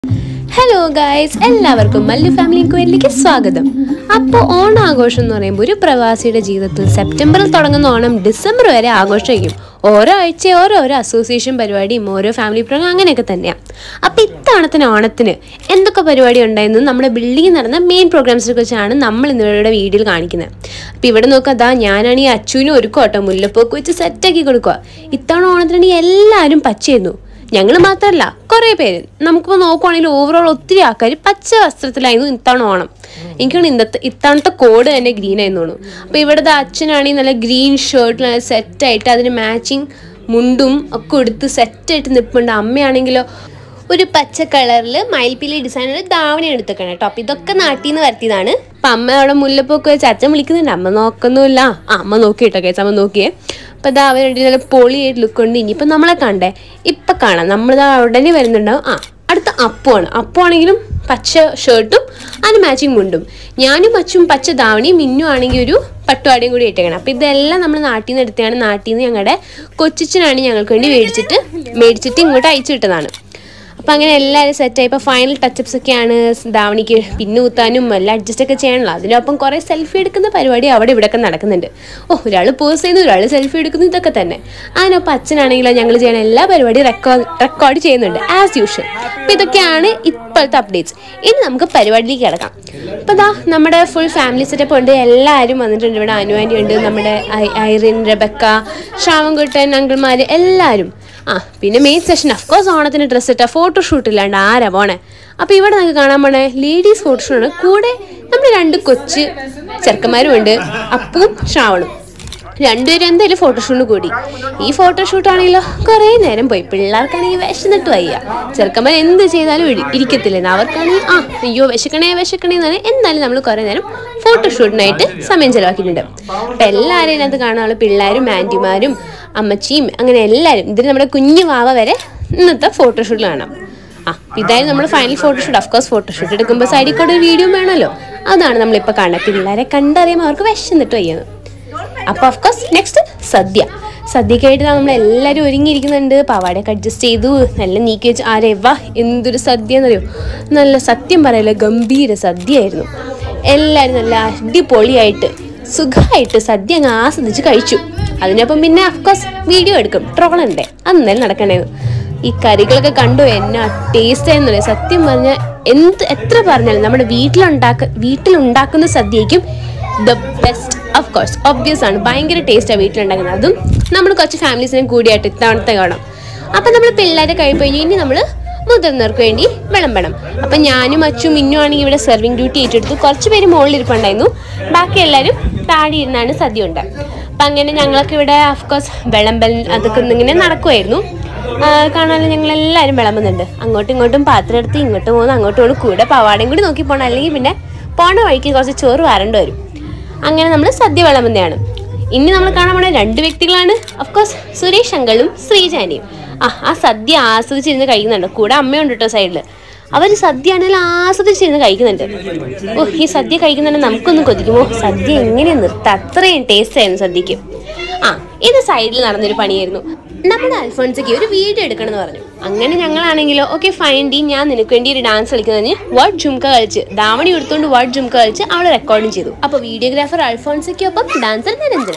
hello guys എല്ലാവർക്കും Mallu family ഇൻക്വയറിലേക്ക് സ്വാഗതം അപ്പോൾ ഓണാഘോഷം എന്ന് പറയുമ്പോൾ ഒരു പ്രവാസിയുടെ ജീവിതത്തിൽ സെപ്റ്റംബറിൽ തുടങ്ങുന്ന ഓണം ഡിസംബർ വരെ ആഘോഷിക്കും ഓരോ ആഴ്ച ഓരോരോ അസോസിയേഷൻ പരിപാടിയും ഓരോ ഫാമിലി പ്രോഗ്രാം അങ്ങനെയൊക്കെ തന്നെയാണ് അപ്പോൾ ഇത്തവണത്തിന് ഓണത്തിന് എന്തൊക്കെ പരിപാടി ഉണ്ടായിരുന്നു നമ്മുടെ ബിൽഡിങ്ങിൽ നടന്ന മെയിൻ പ്രോഗ്രാംസിനെ കുറിച്ചാണ് നമ്മൾ ഇന്നിവിടെ വീഡിയോയിൽ കാണിക്കുന്നത് അപ്പോൾ ഇവിടെ നോക്കുക അതാ ഞാനാണ് ഈ അച്ചുവിനും ഒരു കോട്ടം മുല്ലപ്പൊക്കെ വെച്ച് സെറ്റാക്കി കൊടുക്കുക ഇത്തവണ ഓണത്തിനാണെങ്കിൽ എല്ലാവരും പച്ചയായിരുന്നു ഞങ്ങൾ മാത്രമല്ല കുറേ പേര് നമുക്കിപ്പോൾ നോക്കുവാണെങ്കിൽ ഓവറോൾ ഒത്തിരി ആൾക്കാർ പച്ച വസ്ത്രത്തിലായിരുന്നു ഇത്തവണ ഓണം എനിക്കാണ് ഇന്നത്തെ ഇത്തവണത്തെ കോഡ് തന്നെ ഗ്രീൻ ആയിരുന്നു തോന്നുന്നു അപ്പോൾ ഇവിടുത്തെ അച്ഛനാണെങ്കിൽ നല്ല ഗ്രീൻ ഷർട്ട് നല്ല സെറ്റായിട്ട് അതിന് മാച്ചിങ് മുണ്ടും ഒക്കെ എടുത്ത് സെറ്റായിട്ട് നിൽപ്പുണ്ട് അമ്മയാണെങ്കിലോ ഒരു പച്ച കളറിൽ മയിൽപ്പിലി ഡിസൈനിൽ ധാവണി എടുത്തേക്കണം കേട്ടോ അപ്പോൾ ഇതൊക്കെ നാട്ടിൽ നിന്ന് വരുത്തിയതാണ് അപ്പം അമ്മ അവിടെ മുല്ലപ്പൊക്കെ വെച്ച് അച്ഛൻ വിളിക്കുന്നുണ്ട് അമ്മ നോക്കുന്നുമില്ല ആ അമ്മ നോക്കി കേട്ടോ കേസ് അമ്മ നോക്കിയേ അപ്പം ഇതാ അവരുടെ നല്ല പൊളിയായിട്ട് ലുക്ക് ഉണ്ട് ഇനിയിപ്പം നമ്മളെ കണ്ടേ ഇപ്പം കാണാം നമ്മളിതാ ഉടനെ വരുന്നുണ്ടാവും ആ അടുത്ത അപ്പുവാണ് അപ്പുവാണെങ്കിലും പച്ച ഷർട്ടും അതിന് മാച്ചിങ് മുണ്ടും ഞാനും അച്ചും പച്ച ധാവണിയും മിന്നു ആണെങ്കിൽ ഒരു പട്ടുവാടിയും കൂടി ഇട്ടേക്കണം അപ്പം ഇതെല്ലാം നമ്മൾ നാട്ടിൽ നിന്ന് എടുത്തതാണ് നാട്ടിൽ നിന്ന് ഞങ്ങളുടെ കൊച്ചിച്ചനാണ് ഞങ്ങൾക്ക് വേണ്ടി മേടിച്ചിട്ട് മേടിച്ചിട്ട് ഇങ്ങോട്ട് അയച്ചു വിട്ടതാണ് അപ്പം അങ്ങനെ എല്ലാവരും സെറ്റായി ഇപ്പോൾ ഫൈനൽ ടച്ചപ്സ് ഒക്കെയാണ് ധാവണിക്ക് പിന്നു കുത്താനും എല്ലാം അഡ്ജസ്റ്റ് ഒക്കെ ചെയ്യണല്ലോ അതിനൊപ്പം കുറേ സെൽഫി എടുക്കുന്ന പരിപാടി അവിടെ ഇവിടെയൊക്കെ നടക്കുന്നുണ്ട് ഓ ഒരാൾ പോസ് ചെയ്യുന്നു ഒരാൾ സെൽഫി എടുക്കുന്നു ഇതൊക്കെ തന്നെ അതിനൊപ്പം അച്ഛനാണെങ്കിലോ ഞങ്ങൾ ചെയ്യണ എല്ലാ പരിപാടിയും റെക്കോർഡ് റെക്കോർഡ് ചെയ്യുന്നുണ്ട് ആസ് യൂഷ്വൽ അപ്പോൾ ഇതൊക്കെയാണ് ഇപ്പോഴത്തെ അപ്ഡേറ്റ്സ് ഇനി നമുക്ക് പരിപാടിയിലേക്ക് കിടക്കാം അപ്പോൾ ദാ നമ്മുടെ ഫുൾ ഫാമിലി സെറ്റപ്പ് ഉണ്ട് എല്ലാവരും വന്നിട്ടുണ്ട് ഇവിടെ അനുവാനി ഉണ്ട് നമ്മുടെ ഐ- ഐറിൻ റെബക്ക ശ്രാവൻകുട്ടൻ അങ്കിൾമാർ എല്ലാവരും ആ പിന്നെ മെയിൻ സെഷൻ അഫ്കോഴ്സ് ഓണത്തിന് ഡ്രസ്സ് ഇട്ട ഫോട്ടോഷൂട്ട് ഇല്ലാണ്ട് ആരാ പോണേ അപ്പോൾ ഇവിടെ നമുക്ക് കാണാൻ പോണേ ലേഡീസ് ഫോട്ടോഷൂട്ടാണ് കൂടെ നമ്മുടെ രണ്ട് കൊച്ച് ചെറുക്കന്മാരും ഉണ്ട് അപ്പും ശ്രാവണും രണ്ടുപേരും എന്തായാലും ഫോട്ടോഷൂട്ടിന് കൂടി ഈ ഫോട്ടോഷൂട്ട് ആണെങ്കിലോ കുറേ നേരം പോയി പിള്ളേർക്കാണെങ്കിൽ വിശന്നിട്ട് വയ്യ ചെറുക്കന്മാർ എന്ത് ചെയ്താലും ഇരി- ഇരിക്കത്തില്ലെന്ന് അവർക്കാണെങ്കിൽ ആ അയ്യോ വിശക്കണേ വിശക്കണേ എന്ന് പറഞ്ഞാൽ എന്നാലും നമ്മൾ കുറേ നേരം ഫോട്ടോഷൂട്ടിനായിട്ട് സമയം ചെലവാക്കിയിട്ടുണ്ട് അപ്പം എല്ലാവരും ഇതിനകത്ത് കാണാനുള്ള പിള്ളേരും ആൻറ്റിമാരും അമ്മച്ചിയും അങ്ങനെ എല്ലാവരും ഇതിന് നമ്മുടെ കുഞ്ഞു വാവ വരെ ഇന്നത്തെ ഫോട്ടോഷൂട്ടിൽ കാണാം ആ ഇതായിരുന്നു നമ്മൾ ഫൈനൽ ഫോട്ടോഷൂട്ട് അഫ്കോഴ്സ് ഫോട്ടോഷൂട്ട് എടുക്കുമ്പോൾ സൈഡിൽ കൂടെ ഒരു വീഡിയോ വേണമല്ലോ അതാണ് നമ്മളിപ്പോൾ കാണുന്നത് പിള്ളേരെ കണ്ടറിയുമ്പോൾ അവർക്ക് വിശന്നിട്ട് വയ്യത് അപ്പോൾ ഓഫ്കോഴ്സ് നെക്സ്റ്റ് സദ്യ സദ്യക്കായിട്ട് നമ്മൾ എല്ലാവരും ഒരുങ്ങിയിരിക്കുന്നുണ്ട് പാവാടയൊക്കെ അഡ്ജസ്റ്റ് ചെയ്തു നല്ല നീക്കി വെച്ച് ആരെ വാ എന്തൊരു സദ്യ എന്നറിയോ നല്ല സത്യം പറയല്ലോ ഗംഭീര സദ്യയായിരുന്നു എല്ലാവരും നല്ല അടിപൊളിയായിട്ട് സുഖമായിട്ട് സദ്യ അങ്ങ് ആസ്വദിച്ച് കഴിച്ചു അതിനൊപ്പം പിന്നെ അഫ്കോഴ്സ് വീഡിയോ എടുക്കും ട്രോളുണ്ടേ അന്നേരം നടക്കണേന്ന് ഈ കറികളൊക്കെ കണ്ടു എന്നാ ടേസ്റ്റ് ആയിരുന്നല്ലേ സത്യം പറഞ്ഞാൽ എന്ത് എത്ര പറഞ്ഞാലും നമ്മുടെ വീട്ടിലുണ്ടാക്ക വീട്ടിലുണ്ടാക്കുന്ന സദ്യയ്ക്കും the best of course obvious ആണ് ഭയങ്കര ടേസ്റ്റാണ് വീട്ടിലുണ്ടാക്കുന്നത് അതും നമ്മൾ കുറച്ച് ഫാമിലീസിനെ കൂടിയായിട്ട് ഇത്തവണത്തെ കാണാം അപ്പം നമ്മൾ പിള്ളേരെ കഴിപ്പ് കഴിഞ്ഞ് ഇനി നമ്മൾ മുതിർന്നവർക്ക് വേണ്ടി വിളമ്പണം അപ്പം ഞാനും അച്ചും മിന്നും ആണെങ്കിൽ ഇവിടെ സെർവിങ് ഡ്യൂട്ടി ഏറ്റെടുത്തു കുറച്ച് പേര് മുകളിൽ ഇരിപ്പുണ്ടായിരുന്നു ബാക്കി എല്ലാവരും താഴെ ഇരുന്നാണ് സദ്യ ഉണ്ട് അപ്പം അങ്ങനെ ഞങ്ങളൊക്കെ ഇവിടെ ഓഫ്കോഴ്സ് വിളമ്പൽ അതൊക്കെ ഇങ്ങനെ നടക്കുമായിരുന്നു കാണാനും ഞങ്ങൾ എല്ലാവരും വിളമ്പുന്നുണ്ട് അങ്ങോട്ടും ഇങ്ങോട്ടും പാത്രം എടുത്ത് ഇങ്ങോട്ട് പോകുന്നു അങ്ങോട്ടും പോകുന്നു കൂടെ പവാടയും കൂടി നോക്കി പോകണം അല്ലെങ്കിൽ പിന്നെ പോണ വഴിക്ക് കുറച്ച് ചോറ് വരേണ്ടി വരും അങ്ങനെ നമ്മൾ സദ്യ വിളമ്പുന്നതാണ് ഇനി നമ്മൾ കാണാൻ പോണ രണ്ട് വ്യക്തികളാണ് അഫ്കോഴ്സ് സുരേഷ് അങ്കളും ശ്രീജാനിയും ആ ആ സദ്യ ആസ്വദിച്ചിരുന്ന് കഴിക്കുന്നുണ്ട് കൂടെ അമ്മയുണ്ട് കേട്ടോ സൈഡിൽ അവർ സദ്യ ആണെങ്കിൽ ആസ്വദിച്ചിരുന്ന് കഴിക്കുന്നുണ്ട് ഓ ഈ സദ്യ കഴിക്കുന്നുണ്ട് നമുക്കൊന്ന് കൊതിക്കുമോ സദ്യ എങ്ങനെ നിർത്താം അത്രയും ടേസ്റ്റ് ആയിരുന്നു സദ്യക്ക് ആ ഇത് സൈഡിൽ നടന്നൊരു പണിയായിരുന്നു നമ്മുടെ അൽഫോൺസയ്ക്ക് ഒരു വീഡിയോ എടുക്കണം എന്ന് പറഞ്ഞു അങ്ങനെ ഞങ്ങളാണെങ്കിലോ ഓക്കെ ഫൈൻ ഡി ഞാൻ നിനക്ക് വേണ്ടി ഒരു ഡാൻസ് കളിക്കുന്നതിന് വാട്ട് ജുംക കളിച്ച് ധാവണി എടുത്തുകൊണ്ട് വാട്ട് ജുംക കളിച്ച് അവൾ റെക്കോർഡും ചെയ്തു അപ്പോൾ വീഡിയോഗ്രാഫർ അൽഫോൺസയ്ക്കൊപ്പം ഡാൻസർ നിരഞ്ജന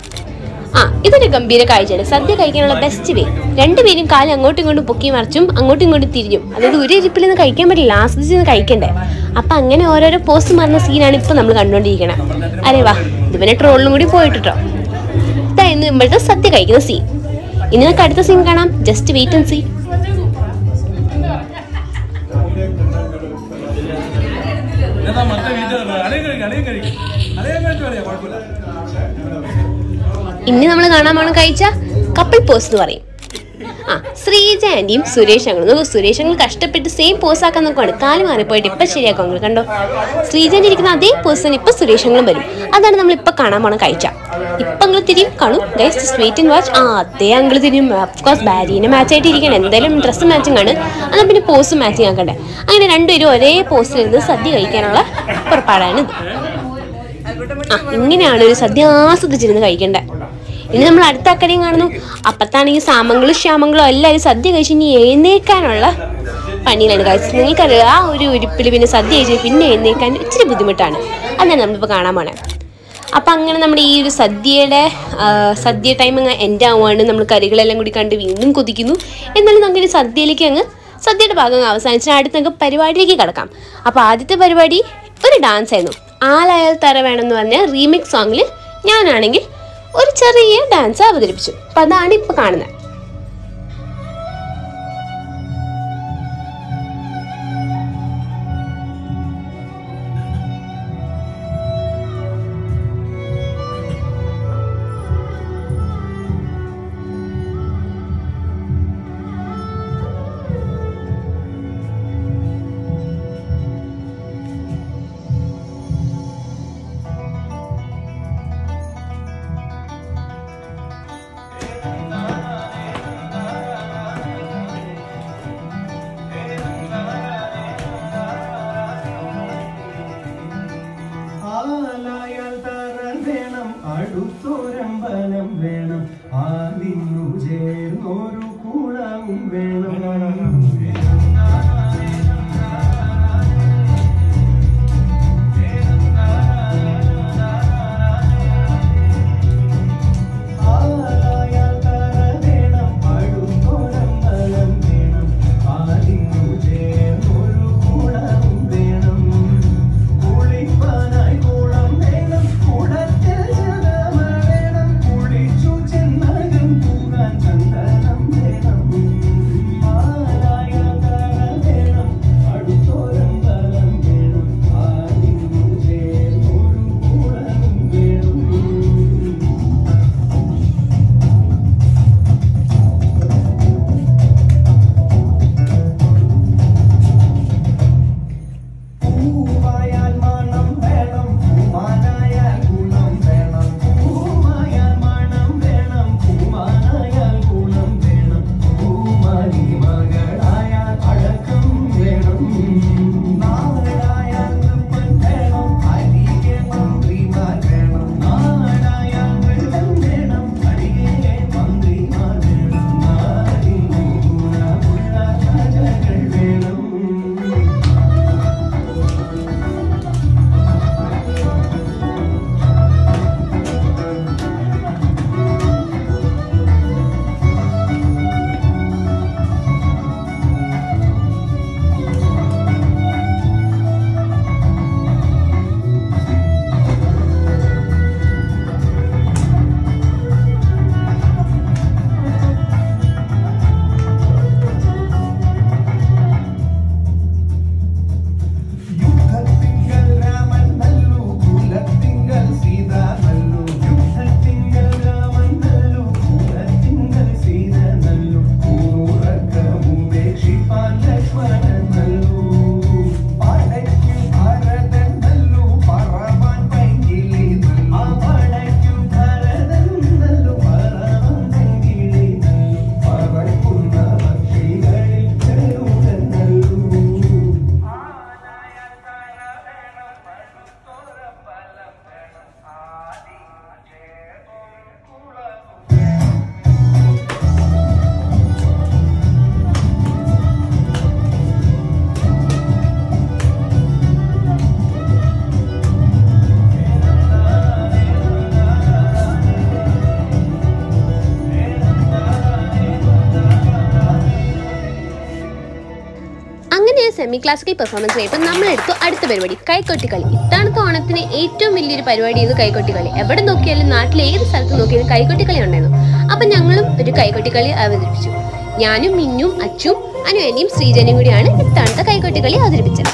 ആ ഇതൊരു ഗംഭീര കാഴ്ചയാണ് സദ്യ കഴിക്കാനുള്ള ബെസ്റ്റ് വേ രണ്ടുപേരും കാലം അങ്ങോട്ടും ഇങ്ങോട്ടും പൊക്കി മറിച്ചും അങ്ങോട്ടും ഇങ്ങോട്ടും തിരിഞ്ഞും അതായത് ഒരു ഇരിപ്പിൽ നിന്ന് കഴിക്കാൻ പറ്റില്ല ആസ്വദിച്ച് നിന്ന് കഴിക്കണ്ടേ അപ്പൊ അങ്ങനെ ഓരോരോ പോസ്റ്റ് മാറുന്ന സീനാണ് ഇപ്പൊ നമ്മൾ കണ്ടുകൊണ്ടിരിക്കണം അരെ വാ ഇത് പിന്നെ ട്രോളിലും കൂടി പോയിട്ടോ ഇതായിരുന്നു ഇമ്പോഴത്തെ സദ്യ കഴിക്കുന്ന സീൻ ഇനി നമുക്ക് അടുത്ത സീൻ കാണാം ജസ്റ്റ് വെയിറ്റ് ആൻഡ് സീ എന്നാ മറ്റേ വീട്ടിൽ അലയും കഴിക്കും അലയും കഴിക്കും അലയാൻ കഴിച്ചു അറിയാം കുഴപ്പമില്ല ഇനി നമ്മൾ കാണാൻ പോണ കഴിച്ച കപ്പിൾ പോസ് എന്ന് പറയും ആ ശ്രീജ ആൻറ്റിയും സുരേഷ് അങ്ങളും നോക്കൂ സുരേഷ് അങ്ങൾ കഷ്ടപ്പെട്ട് സെയിം പോസ് ആക്കാൻ നോക്കുവാണ് കാല് മാറിപ്പോയിട്ട് ഇപ്പം ശരിയാക്കും അങ്ങൾ കണ്ടോ ശ്രീജാൻ്റെ ഇരിക്കുന്ന അതേ പേഴ്സൺ ഇപ്പം സുരേഷ് അങ്ങളും വരും അതാണ് നമ്മൾ ഇപ്പം കാണാൻ പോണ കാഴ്ച ഇപ്പം അങ്ങൾ തിരിയും കാണും guys just wait and watch ആ അതേ അങ്ങൾ തിരിയും ഓഫ്കോഴ്സ് ബാരീനെ മാച്ച് ആയിട്ട് ഇരിക്കണം എന്തായാലും ഡ്രസ്സ് മാച്ചിങ് ആണ് എന്നാൽ പിന്നെ പോസ് മാച്ചിങ് ആക്കണ്ടേ അങ്ങനെ രണ്ടുപേരും ഒരേ പോസ്റ്റിലിരുന്ന് സദ്യ കഴിക്കാനുള്ള പുറപ്പാടാണ് ഇത് ആ ഇങ്ങനെയാണ് ഒരു സദ്യ ആസ്വദിച്ചിരുന്ന് കഴിക്കേണ്ടത് ഇനി നമ്മൾ അടുത്ത അക്കരയും കാണുന്നു അപ്പത്താണെങ്കിൽ സാമങ്ങളും ശ്യാമങ്ങളും എല്ലാവരും സദ്യ കഴിച്ച് ഇനി എഴുന്നേക്കാനുള്ള പണിയിലാണ് കാഴ്ച നിങ്ങൾക്കറിയാം ആ ഒരു ഉരുപ്പിൽ പിന്നെ സദ്യ കഴിച്ച് പിന്നെ എഴുന്നേക്കാൻ ഇച്ചിരി ബുദ്ധിമുട്ടാണ് അതാണ് നമ്മളിപ്പോൾ കാണാൻ പോണേ അപ്പം അങ്ങനെ നമ്മുടെ ഈ ഒരു സദ്യയുടെ ആ, സദ്യ ടൈം അങ്ങ് എൻഡ് ആവുകയാണ് നമ്മൾ കറികളെല്ലാം കൂടി കണ്ട് വീണ്ടും കൊതിക്കുന്നു എന്നാലും നമുക്ക് ഈ സദ്യയിലേക്ക് അങ്ങ് സദ്യയുടെ ഭാഗം അങ്ങ് അവസാനിച്ച് അടുത്ത് നമുക്ക് പരിപാടിയിലേക്ക് കിടക്കാം അപ്പോൾ ആദ്യത്തെ പരിപാടി ഒരു ഡാൻസ് ആയിരുന്നു ആലായാൽ തര വേണമെന്ന് പറഞ്ഞ റീമിക്സ് സോങ്ങിൽ ഞാനാണെങ്കിൽ ഒരു ചെറിയ ഡാൻസ് അവതരിപ്പിച്ചു അപ്പം അതാണ് ഇപ്പോൾ കാണുന്നത് ആലായാൽ തറ വേണം അടുത്തൊരമ്പലം വേണം ആലിന്നു ചേർന്നൊരു കുളവും വേണം ആലായാൽ തറ വേണം അടുത്തൊരമ്പലം വേണം ആലിന്നു ചേർന്നൊരു കുളവും വേണം കുളിപ്പാനായി കുളം വേണം കുളത്തിൽ ജലമ വേണം കുളിച്ചു ചെന്നകം പോകാൻ ചന്ദനം വേണം ആലായ തറ വേണം അടുത്തൊരമ്പലം വേണം ആലിന്നു ചേർന്നൊരു കുളവും വേണം പൂവായാൽ മണം വേണം പൂമാനായാൽ ഗുണം വേണം പൂമായാൽ മണം വേണം പൂമാനായാൽ ഗുണം വേണം പൂമാരി മകളായാൽ അടക്കം വേണം നാടായാൽ നൃപ്പൻ വേണം അരികെ മന്ത്രിമാർ വേണം നാടായാൽ വെള്ളം വേണം അരികെ മന്ത്രിമാർ വേണം നാടിന് ഗുണമുള്ള രാജകൾ വേണം യുദ്ധത്തിങ്കൽ രാമൻ നല്ലു കുലത്തിങ്കൽ സീത നല്ലു യുദ്ധത്തിങ്കൽ രാമൻ നല്ലു കുലത്തിങ്കൽ സീത നല്ലു കൂറുറക്കമുപേക്ഷിപ്പാൻ ലക്ഷ്മണൻ നല്ലു പടയ്ക്കു ഭരതൻ നല്ലു പറവാൻ പൈങ്കിളി നല്ലു ആ പടയ്ക്കു ഭരതൻ നല്ലു പറവാൻ പൈങ്കിളി നല്ലു പറക്കുന്ന പക്ഷികളിൽ ചെറുതൻ നല്ലു അങ്ങനെ സെമി ക്ലാസിക്കൽ പെർഫോമൻസ് കഴിയുമ്പോൾ നമ്മളെടുത്തു അടുത്ത പരിപാടി കൈക്കൊട്ടിക്കളി ഇത്തവണത്തെ ഓണത്തിന് ഏറ്റവും വലിയൊരു പരിപാടിയായിരുന്നു കൈക്കൊട്ടിക്കളി എവിടെ നോക്കിയാലും നാട്ടിലെ ഏത് സ്ഥലത്ത് നോക്കിയാലും കൈക്കൊട്ടിക്കളി ഉണ്ടായിരുന്നു അപ്പം ഞങ്ങളും ഒരു കൈക്കൊട്ടിക്കളി അവതരിപ്പിച്ചു ഞാനും മിന്നും അച്ചും അനുവേനിയും ശ്രീജനും കൂടിയാണ് ഇത്തവണത്തെ കൈക്കൊട്ടിക്കളി അവതരിപ്പിച്ചത്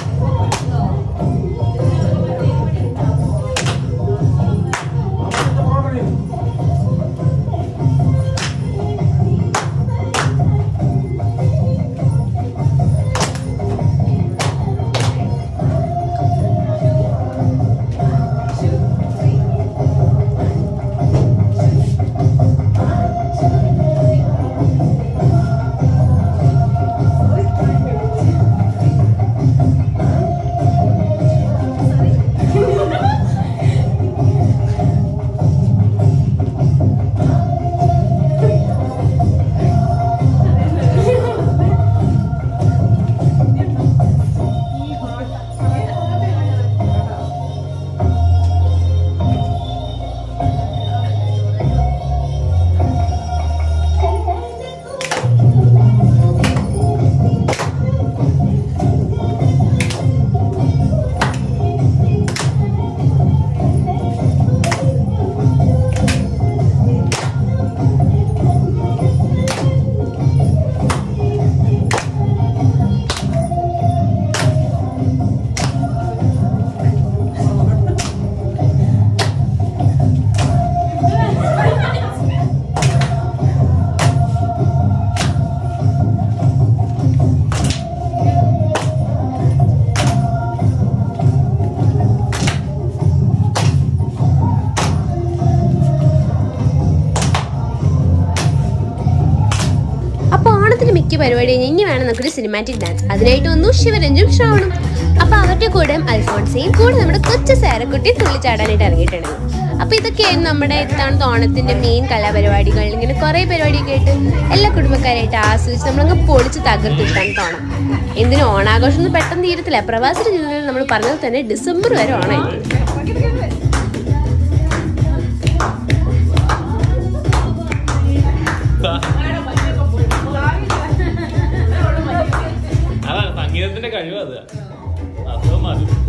കഴിഞ്ഞ് ഇനി വേണം നമുക്കൊരു സിനിമാറ്റിക് ഡാൻസ് അതിനായിട്ട് വന്നു ശിവരഞ്ജും ശ്രാവണും അപ്പൊ അവരുടെ കൂടെ അൽഫോൺസയും കൂടെ നമ്മുടെ കൊച്ചു സാരക്കുട്ടി തുള്ളിച്ചാടാനായിട്ട് ഇറങ്ങിയിട്ടുണ്ടായിരുന്നു അപ്പൊ ഇതൊക്കെയായിരുന്നു നമ്മുടെ ഇത്തവണത്തെ ഓണത്തിന്റെ മെയിൻ കലാപരിപാടികൾ ഇങ്ങനെ കുറെ പരിപാടിയൊക്കെ ആയിട്ട് എല്ലാ കുടുംബക്കാരായിട്ട് ആസ്വദിച്ച് നമ്മളങ്ങ് പൊളിച്ച് തകർത്തിട്ടാണ് ഓണം എന്തിനും ഓണാഘോഷം ഒന്നും പെട്ടെന്ന് തീരത്തില്ല പ്രവാസിയുടെ ജീവിതത്തിൽ നമ്മൾ പറഞ്ഞത് തന്നെ ഡിസംബർ വരെ ഓണമായിരുന്നു അതാണ് സംഗീതത്തിന്റെ കഴിവ് അത് അത് മതി